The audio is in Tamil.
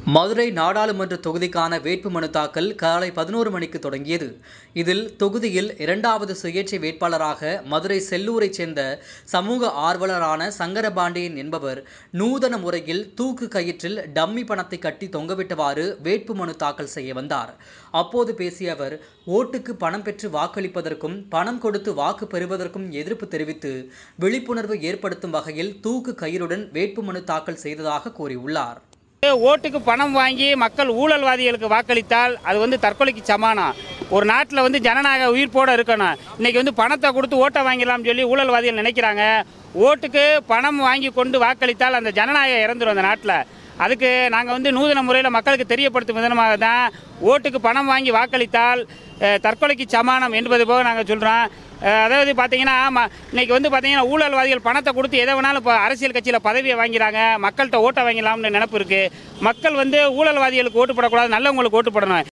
மதுரை நாடாளுமன்ற தொகுதிக்கான வேட்புமனு தாக்கல் காலை பதினோரு மணிக்கு தொடங்கியது இதில் தொகுதியில் இரண்டாவது சுயேட்சை வேட்பாளராக மதுரை செல்லூரைச் சேர்ந்த சமூக ஆர்வலரான சங்கரபாண்டியன் என்பவர் நூதன முறையில் தூக்கு கயிற்றில் டம்மி பணத்தை கட்டி தொங்கவிட்டவாறு வேட்புமனு தாக்கல் செய்ய வந்தார் அப்போது பேசிய அவர் ஓட்டுக்கு பணம் பெற்று வாக்களிப்பதற்கும் பணம் கொடுத்து வாக்கு பெறுவதற்கும் எதிர்ப்பு தெரிவித்து விழிப்புணர்வு ஏற்படுத்தும் வகையில் தூக்கு கயிறுடன் வேட்புமனு தாக்கல் செய்ததாக கூறியுள்ளார் ஓட்டுக்கு பணம் வாங்கி மக்கள் ஊழல்வாதிகளுக்கு வாக்களித்தால் அது வந்து தற்கொலைக்கு சமானம் ஒரு நாட்டில் வந்து ஜனநாயக உயிர்ப்போடு இருக்கணும் இன்னைக்கு வந்து பணத்தை கொடுத்து ஓட்டை வாங்கிடலாம்னு சொல்லி ஊழல்வாதிகள் நினைக்கிறாங்க ஓட்டுக்கு பணம் வாங்கி கொண்டு வாக்களித்தால் அந்த ஜனநாயகம் இறந்துடும் அந்த நாட்டில் அதுக்கு நாங்கள் வந்து நூதன முறையில் மக்களுக்கு தெரியப்படுத்தும் விதமாக தான் ஓட்டுக்கு பணம் வாங்கி வாக்களித்தால் அஹ், தற்கொலைக்கு சமானம் என்பது போக நாங்கள் சொல்கிறோம் அதாவது பார்த்தீங்கன்னா ம- இன்னைக்கு வந்து பார்த்தீங்கன்னா ஊழல்வாதிகள் பணத்தை கொடுத்து எதை வேணாலும் இப்போ அரசியல் கட்சியில் பதவியை வாங்கிறாங்க மக்கள்கிட்ட ஓட்டை வாங்கிடலாம்னு நினப்பு இருக்குது மக்கள் வந்து ஊழல்வாதிகளுக்கு ஓட்டு போடக்கூடாது நல்லவங்களுக்கு ஓட்டு போடணும்